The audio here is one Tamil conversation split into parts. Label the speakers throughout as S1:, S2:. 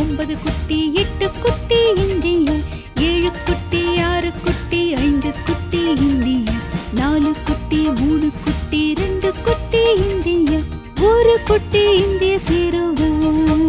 S1: ஒன்பது குட்டி எட்டு குட்டி இந்திய ஏழு குட்டி ஆறு குட்டி ஐந்து குட்டி இந்திய நாலு குட்டி மூணு குட்டி ரெண்டு குட்டி இந்திய ஒரு குட்டி இந்திய சிறுவன்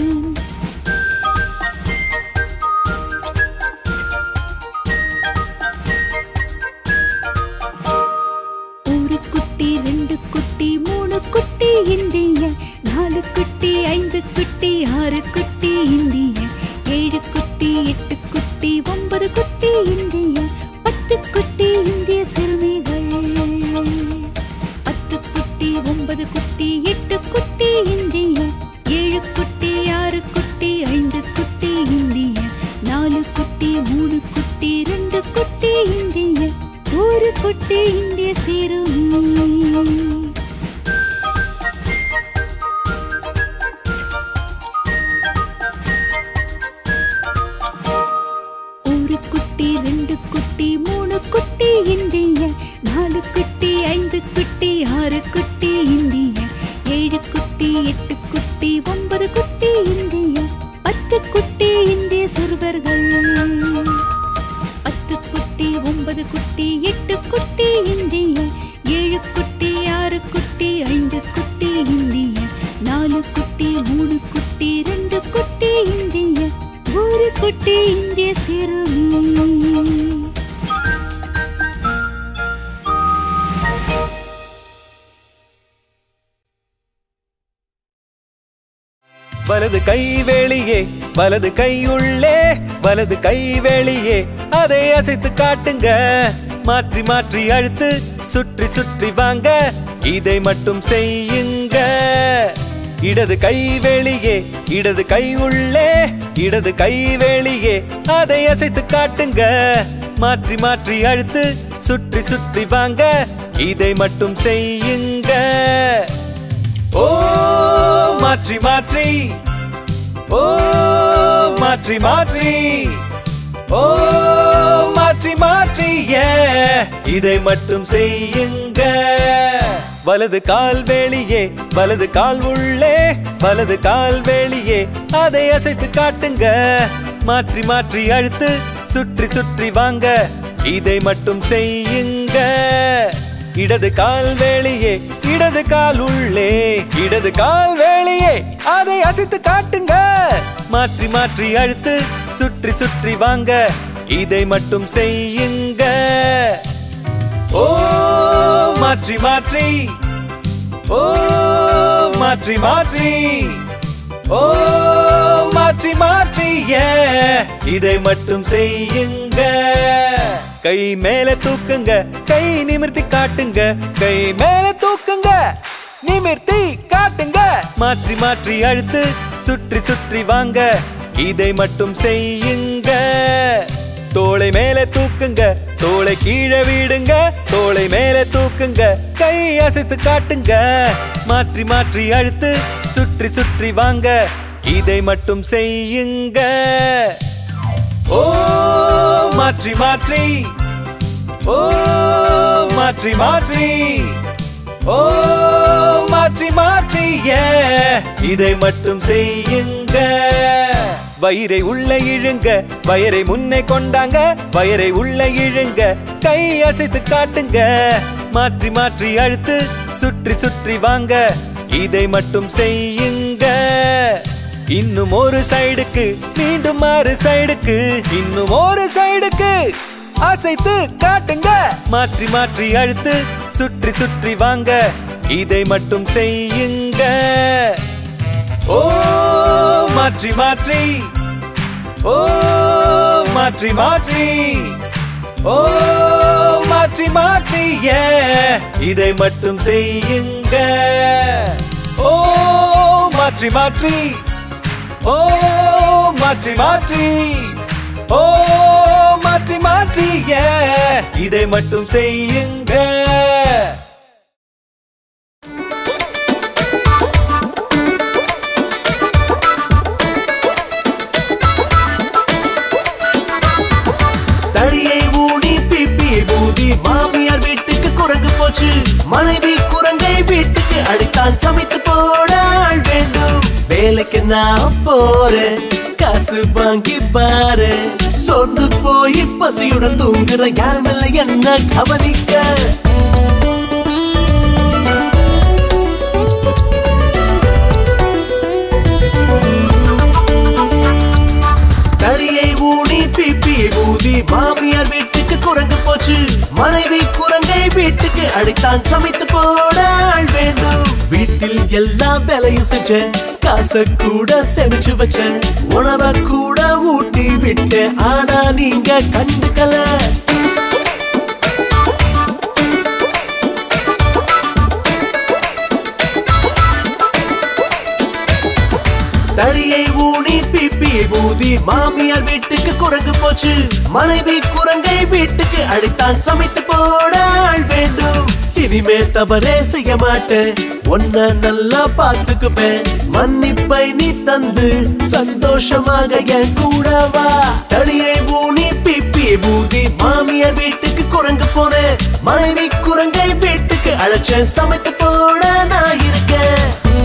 S1: ஒரு குட்டி ரெண்டு குட்டி மூணு குட்டி இந்திய நாலு குட்டி ஐந்து குட்டி ஆறு குட்டி இந்திய ஏழு குட்டி எட்டு குட்டி ஒன்பது குட்டி இந்திய பத்து குட்டி இந்திய சிறுமிகள் பத்து குட்டி ஒன்பது குட்டி எட்டு குட்டி இந்திய ஏழு குட்டி ஆறு குட்டி ஐந்து குட்டி இந்திய நாலு குட்டி மூணு குட்டி ரெண்டு குட்டி இந்திய ஒரு குட்டி இந்திய சிறுமி ஒரு குட்டி ரெண்டு குட்டி மூணு குட்டி இந்திய நாலு குட்டி ஐந்து குட்டி ஆறு குட்டி இந்திய ஏழு குட்டி எட்டு குட்டி ஒன்பது குட்டி இந்திய பத்து குட்டி இந்திய சிறுவர்கள் பத்து குட்டி ஒன்பது குட்டி எட்டு குட்டி இந்திய ஏழு குட்டி ஆறு குட்டி ஐந்து குட்டி இந்திய நாலு குட்டி மூணு குட்டி ரெண்டு குட்டி இந்திய ஒரு குட்டி இந்திய சிறுமி
S2: வலது கை வெளியே வலது கை உள்ளே வலது கை வெளியே அதை அசைத்து காட்டுங்க மாற்றி மாற்றி அழுத்து சுற்றி சுற்றி வாங்க இதை மட்டும் செய்யுங்க இடது கை வெளியே இடது கை உள்ளே இடது கை வெளியே அதை அசைத்து காட்டுங்க மாற்றி மாற்றி அழுத்து சுற்றி சுற்றி வாங்க இதை மட்டும் செய்யுங்க ஓ மாற்றி மாற்றி ஓ மாற்றி மாற்றி ஓ மாற்றி மாற்றி yeah. இதை மட்டும் செய்யுங்க வலது கால் வெளியே வலது கால் உள்ளே வலது கால் வெளியே அதை அசைத்து காட்டுங்க மாற்றி மாற்றி அழுத்து சுற்றி சுற்றி வாங்க இதை மட்டும் செய்யுங்க இடது கால் வெளியே இடது கால் உள்ளே இடது கால் வெளியே அதை அசைத்து காட்டுங்க மாற்றி மாற்றி அழுத்து சுற்றி சுற்றி வாங்க இதை மட்டும் செய்யுங்க ஓ மாற்றி மாற்றி ஓ மாற்றி மாற்றி ஓ மாற்றி மாற்றி yeah. இதை மட்டும் செய்யுங்க கை மேல தூக்குங்க கை நிமிர்த்தி காட்டுங்க கை மேல தூக்குங்க நிமிர்த்தி காட்டுங்க மாற்றி மாற்றி அழுத்து சுற்றி சுற்றி வாங்க இதை மட்டும் செய்யுங்க தோளை மேலே தூக்குங்க தோளை கீழே விடுங்க தோளை மேலே தூக்குங்க கை அசைத்து காட்டுங்க மாற்றி மாற்றி அழுத்து சுற்றி சுற்றி வாங்க இதை மட்டும் செய்யுங்க ஓ மாற்றி மாற்றி ஓ மாற்றி மாற்றி ஓ மாற்றி மாற்றி yeah. இதை மட்டும் செய்யுங்க வயிறை உள்ள இழுங்க வயரை முன்னே கொண்டாங்க வயரை உள்ள இழுங்க கை அசைத்து காட்டுங்க மாற்றி மாற்றி அழுத்து சுற்றி சுற்றி வாங்க இதை மட்டும் செய்யுங்க இன்னும் ஒரு சைடுக்கு மீண்டும் ஆறு சைடுக்கு இன்னும் ஒரு சைடுக்கு அசைத்து காட்டுங்க மாற்றி மாற்றி அழுத்து சுற்றி சுற்றி வாங்க இதை மட்டும் செய்யுங்க ஓ மாற்றி மாற்றி ஓ மாற்றி மாற்றி ஓ மாற்றி மாற்றி yeah. இதை மட்டும் செய்யுங்க ஓ மாற்றி மாற்றி ஓ மாற்றி மாற்றி ஓ மாற்றி மாற்றி yeah. இதை மட்டும் செய்யுங்க
S3: தடியை ஊடி பிப்பியை பூதி மாமியார் வீட்டுக்கு குரங்கு போச்சு மனைவி குரங்கை வீட்டுக்கு அடித்தான் சமைத்து போட ஆள் வேண்டும் வேலைக்கு நான் போறேன் காசு வாங்கி பாரு சோர்ந்து போய் பசியுடன் தூங்குற யாருமில்ல என்ன கவனிக்க தடியை ஊனி பிப்பி ஊதி மாமியார் வீட்டுக்கு குரங்கு போச்சு மனைவி குரங்கை வீட்டுக்கு அடித்தான் சமைத்து போட ஆள் வேண்டும் வீட்டில் எல்லா வேலையும் செஞ்சேன் காசை கூட செமிச்சு வச்சேன் உணவை கூட ஊட்டி விட்டேன் ஆனா நீங்க கண்டுக்கல தடியை ஊனி பிப்பி ஊதி மாமியார் வீட்டுக்கு குரங்கு போச்சு மனைவி குரங்கை வீட்டுக்கு அடித்தான் சமைத்து போட ஆள் வேண்டும் இனிமே தவறே செய்ய மாட்டேன் ஒன்ன நல்லா பார்த்துக்குப்பேன் மன்னிப்பை நீ தந்து சந்தோஷமாக என் கூட வா தடியை ஊனி பிப்பி ஊதி மாமியார் வீட்டுக்கு குரங்கு போனேன் மனைவி குரங்கை வீட்டுக்கு அழைச்சேன் சமைத்து போட நான் இருக்கேன்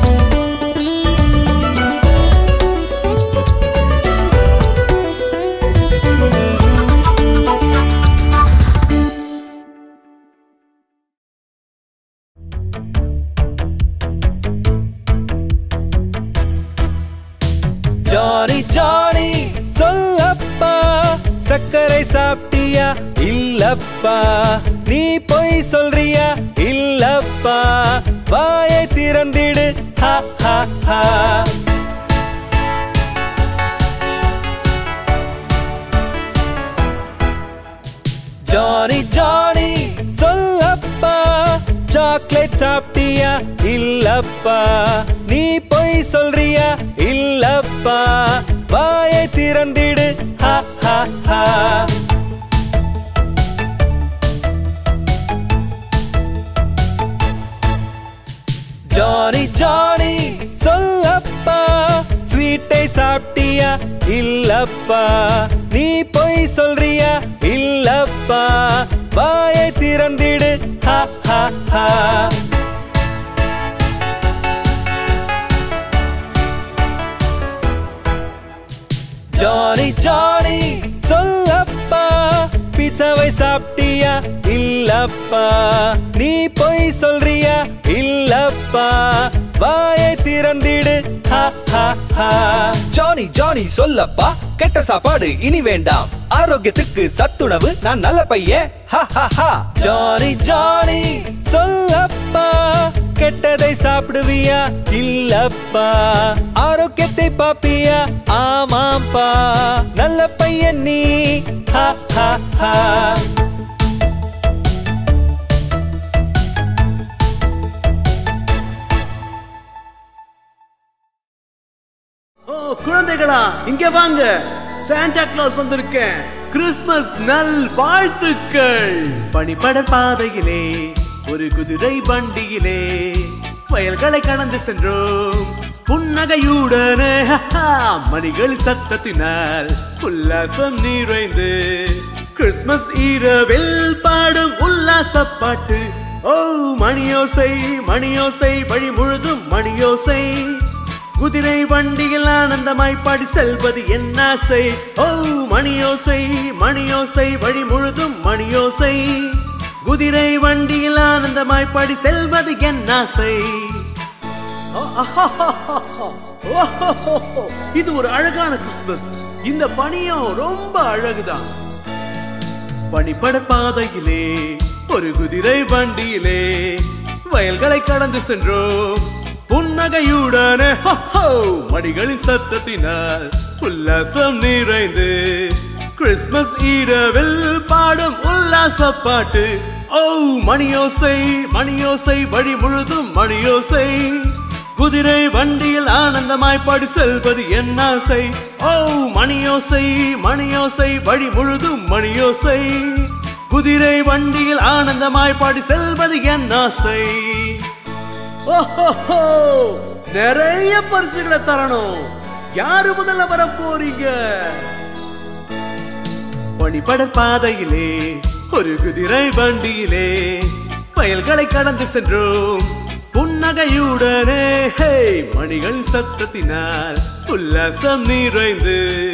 S2: ஜானி ஜானி சொல்லப்பா சர்க்கரை சாப்பிட்டியா இல்லப்பா நீ பொய் சொல்றியா இல்லப்பா வாயை திறந்திடு ஹா ஹா ஹா ஜானி ஜானி சொல்லப்பா சாக்லேட் சாப்பிட்டியா இல்லப்பா நீ பொய் சொல்றியா இல்லப்பா வாயை திறந்திடு ஹா ஹா ஹா ஜானி ஜானி சொல்லப்பா ஸ்வீட்டை சாப்பிட்டியா இல்லப்பா நீ பொய் சொல்றியா இல்லப்பா வாயை திறந்திடு ஹா ஹா ஹா ஜானி ஜானி சொல்லப்பா பீட்சாவை சாப்பிட்டியா இல்லப்பா நீ பொய் சொல்றியா இல்லப்பா வாயை திறந்திடு ஹா ஹா ஹா ஜானி ஜானி சொல்லப்பா கெட்ட சாப்பாடு இனி வேண்டாம் ஆரோக்கியத்துக்கு சத்துணவு நான் நல்ல பையன் ஹா ஹா ஹா ஜானி ஜானி சொல்லப்பா கெட்டதை சாப்பிடுவியா இல்லப்பா ஆரோக்கியத்தை பாப்பியா ஆமாம்பா நல்ல பையன் நீ ஹா ஹா ஹா
S3: ஓ குழந்தைகளா இங்க வாங்க சாண்டா கிளாஸ் வந்திருக்கேன் கிறிஸ்மஸ் நல் வாழ்த்துக்கள் பனிப்பட பாதையிலே ஒரு குதிரை வண்டியிலே வயல்களை கடந்து சென்றோம் புன்னகையுடனே ஹஹா, மணிகளின் சத்தத்தினால் உல்லாசம் நிறைந்து கிறிஸ்மஸ் இரவில் பாடும் உல்லாச பாட்டு ஓ மணியோசை மணியோசை வழி முழுதும் மணியோசை குதிரை வண்டியில் ஆனந்தமாய் பாடி செல்வது என் ஆசை ஓ மணியோசை மணியோசை வழி முழுதும் மணியோசை குதிரை வண்டியில் ஆனந்தமாய் பாடி செல்வது என் ஆசை ஓ, அஹாஹாஹா. ஓஹோஹோஹோ. இது ஒரு அழகான கிறிஸ்துமஸ் இந்த பணியும் ரொம்ப அழகுதான் பனிப்பட பாதையிலே ஒரு குதிரை வண்டியிலே வயல்களை கடந்து சென்றோம் புன்னகையுடனே ஹஹோ, மணிகளின் சத்தத்தினால் உல்லாசம் நிறைந்து கிறிஸ்மஸ் இரவில் பாடும் உல்லாச பாட்டு ஓ மணியோசை மணியோசை வழி முழுதும் மணியோசை குதிரை வண்டியில் ஆனந்தமாய் பாடி செல்வது என் ஆசை ஓ மணியோசை மணியோசை வழி முழுதும் மணியோசை குதிரை வண்டியில் ஆனந்தமாய் பாடி செல்வது என் ஆசை ஓஹோஹோ, நிறைய பரிசுகளை தரணும் யாரு முதல்ல வர போறீங்க பனிப்பட பாதையிலே ஒரு குதிரை வண்டியிலே வயல்களை கடந்து சென்றோம் புன்னகையுடனே ஹே மணிகள் சத்தத்தினால் உல்லாசம் நிறைந்து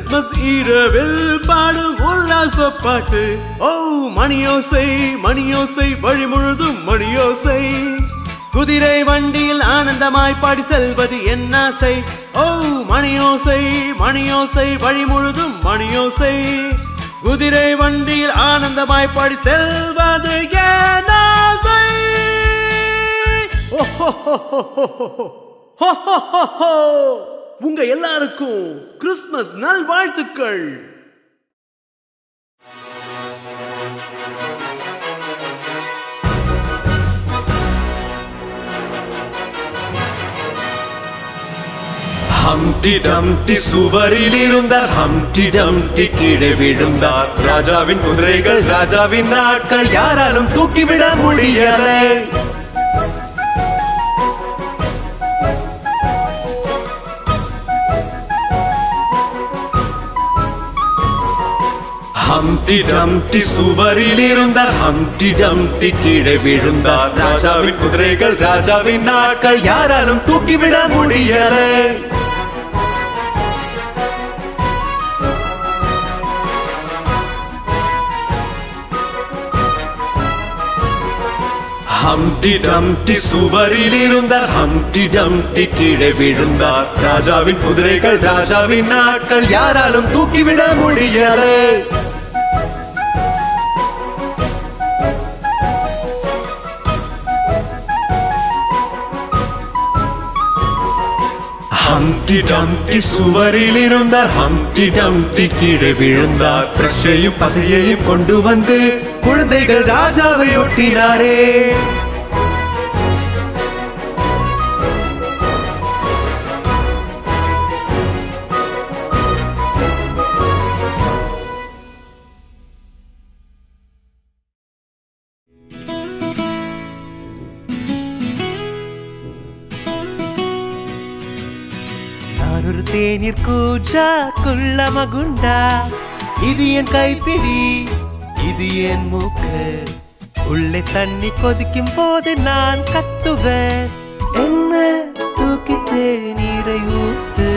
S3: கிறிஸ்மஸ் இரவில் பாடும் உல்லாச பாட்டு ஓ மணியோசை மணியோசை வழி முழுதும் மணியோசை குதிரை வண்டியில் ஆனந்தமாய் பாடி செல்வது என் ஆசை ஓ மணியோசை மணியோசை வழி முழுதும் மணியோசை குதிரை வண்டியில் ஆனந்தமாய் பாடி செல்வது என் ஆசை ஓஹோஹோஹோஹோஹோஹோ. உங்க எல்லாருக்கும் கிறிஸ்மஸ் நல்வாழ்த்துக்கள்
S2: ஹம்டி டம்டி சுவரில் இருந்தார் ஹம்டி டம்டி கீழே விழுந்தார் ராஜாவின் குதிரைகள் ராஜாவின் நாட்கள் யாராலும் தூக்கிவிட முடியலை ஹம்டி டம்டி சுவரில் இருந்தார் ஹம்டி டம்டி கீழே விழுந்தார் ராஜாவின் குதிரைகள் ராஜாவின் நாட்கள் யாராலும் தூக்கிவிட முடியலை ஹம்டி டம்டி சுவரில் இருந்தார் ஹம்டி டம்டி கீழே விழுந்தார் ராஜாவின் குதிரைகள் ராஜாவின் நாட்கள் யாராலும் தூக்கிவிட முடியலை ஹம்டி டம்டி சுவரில் இருந்தார் ஹம்டி டம்டி கீழே விழுந்தார் பிரஷையும் பசையையும் கொண்டு வந்து குழந்தைகள் ராஜாவை ஒட்டினாரே
S3: நானொரு தேநீர் கூஜா குள்ள மகுண்டா இது என் கைப்பிடி இது என் மூக்கு உள்ளே தண்ணி கொதிக்கும் போது நான் கத்துவேன் என்ன தூக்கிட்டு நீரை ஊத்து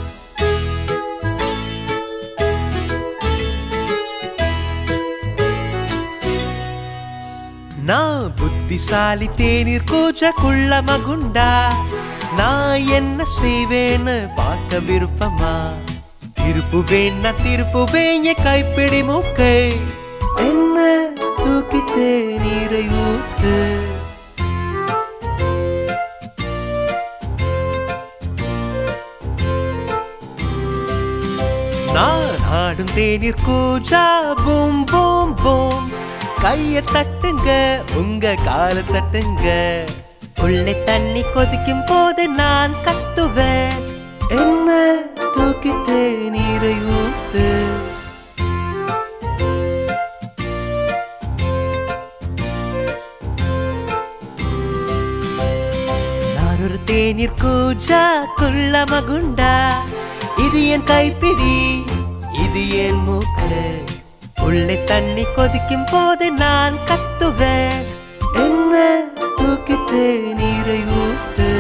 S3: நான் புத்திசாலி தேநீர் கூச்ச குள்ள மகுண்டா நான் என்ன செய்வேன்னு பார்க்க விருப்பமா திருப்புவேன் நான் திருப்புவேன் என் கைப்பிடி மூக்கை என்ன தூக்கிட்டு நீரை ஊத்து நான் ஆடும் தேநீர் கூஜா பூம் பூம் பூம் கைய தட்டுங்க உங்க கால தட்டுங்க உள்ளே தண்ணி கொதிக்கும் போது நான் கத்துவேன் என்ன தூக்கிட்டு நீரை ஊத்து நான் ஒரு தேநீர் கூஜா குள்ள மகுண்டா இது என் கைப்பிடி இது என் மூக்கு உள்ளே தண்ணி கொதிக்கும் போது நான் கத்துவேன் என்ன தூக்கிட்டு நீரை ஊத்து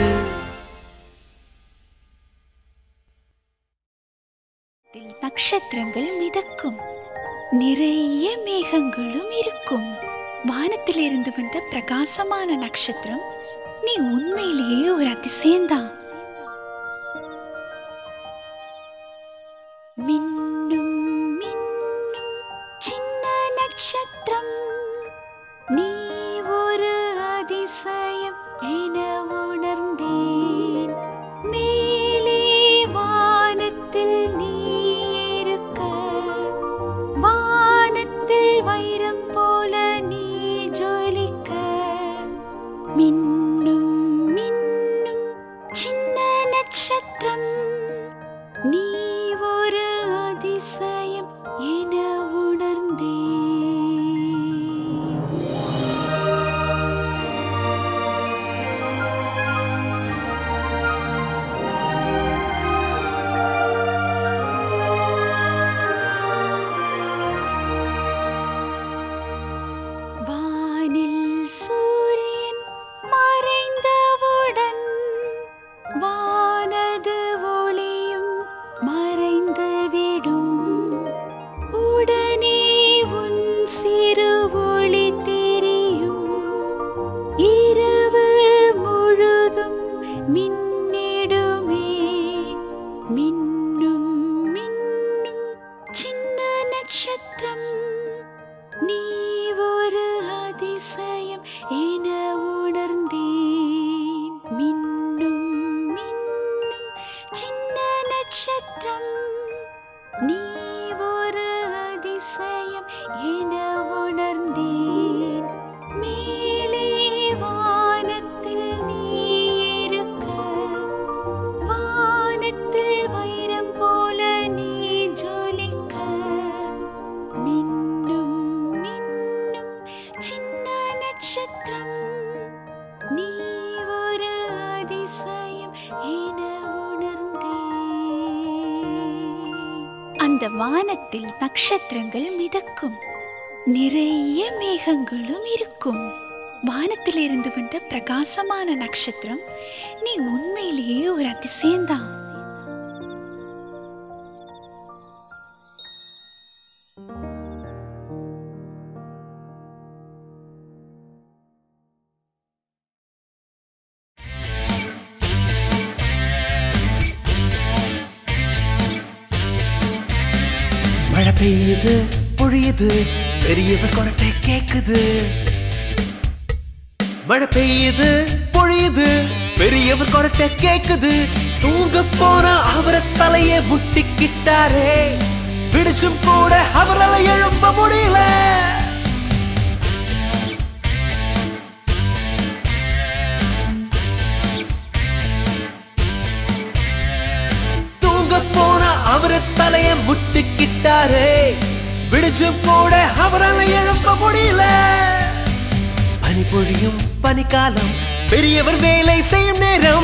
S1: இதில் நட்சத்திரங்கள் மிதக்கும் நிறைய மேகங்களும் இருக்கும் வானத்திலிருந்து வந்த பிரகாசமான நட்சத்திரம் நீ உண்மையிலேயே ஒரு அதிசயம்தான் மின்னும் மின்னும் சின்ன நட்சத்திரம் நீ ஒரு அதிசயம் என உணர்ந்தேன் மேலே வானத்தில் நீ இருக்க வானத்தில் வைரம் போல நீ ஜொலிக்க மின்னும் மின்னும் சின்ன நட்சத்திரம் நீ ஒரு அதிசயம் என உணர்ந்தேன் நட்சத்திரம் நீ ஒரு அதிசயம் என உணர்ந்தேன் மேலே வானத்தில் நீ இருக்க வானத்தில் வைரம் போல நீ ஜொலிக்க மின்னும் மின்னும் சின்ன நட்சத்திரம் நீ ஒரு அதிசயம் என உணர்ந்தேன் அந்த வானத்தில் நட்சத்திரங்கள் மிதக்கும் நிறைய மேகங்களும் இருக்கும் வானத்திலிருந்து வந்த பிரகாசமான நட்சத்திரம் நீ உண்மையிலேயே ஒரு அதிசயம்தான்
S3: மழை பெய்யுது பொழியுது பெரியவர் கொரட்டை கேக்குது மழை பெய்யுது பொழியுது பெரியவர் கொரட்டை கேக்குது தூங்க போன அவரை தலைய முட்டிக்கிட்டாரே விடிச்சும் கூட அவரால எழும்ப முடியல தூங்க போன அவரு தலைய முட்டிக்கிட்டாரே விடிச்சும் கூட அவரால எழும்ப முடியல பனி பொழியும் பனிக்காலம் பெரியவர் வேலை செய்யும் நேரம்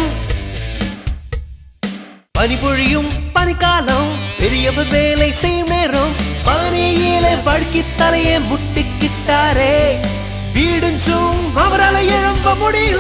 S3: பனி பொழியும் பனிக்காலம் பெரியவர் வேலை செய்யும் நேரம் பனியில வழுக்கி தலைய முட்டிக்கிட்டாரே வீடுஞ்சும் அவரால எழும்ப முடியல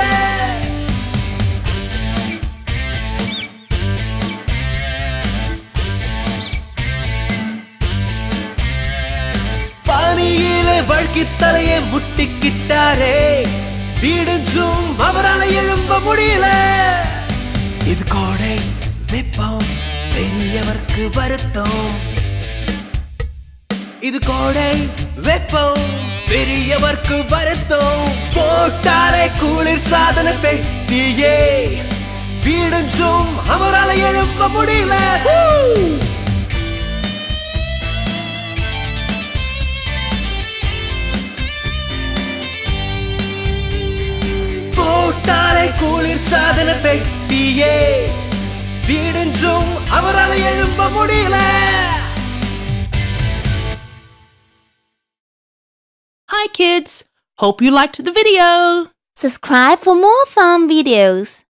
S3: பனியில வழுக்கி தலைய முட்டிக்கிட்டாரே வீடுஞ்சும் அவரால எழும்ப முடியல இது கோடை வெப்பம் பெரியவர்க்கு வருத்தம் இது கோடை வெப்பம் பெரியவர்க்கு வருத்தம் போட்டாலே குளிர் சாதன பெட்டியே வீடுஞ்சும் அவரால எழும்ப முடியல Woo! போட்டாலே குளிர் சாதன பெட்டியே வீடென்றும் அவரால் எழும்ப முடியல
S4: Hi kids! Hope you liked the video!
S5: Subscribe for more fun videos.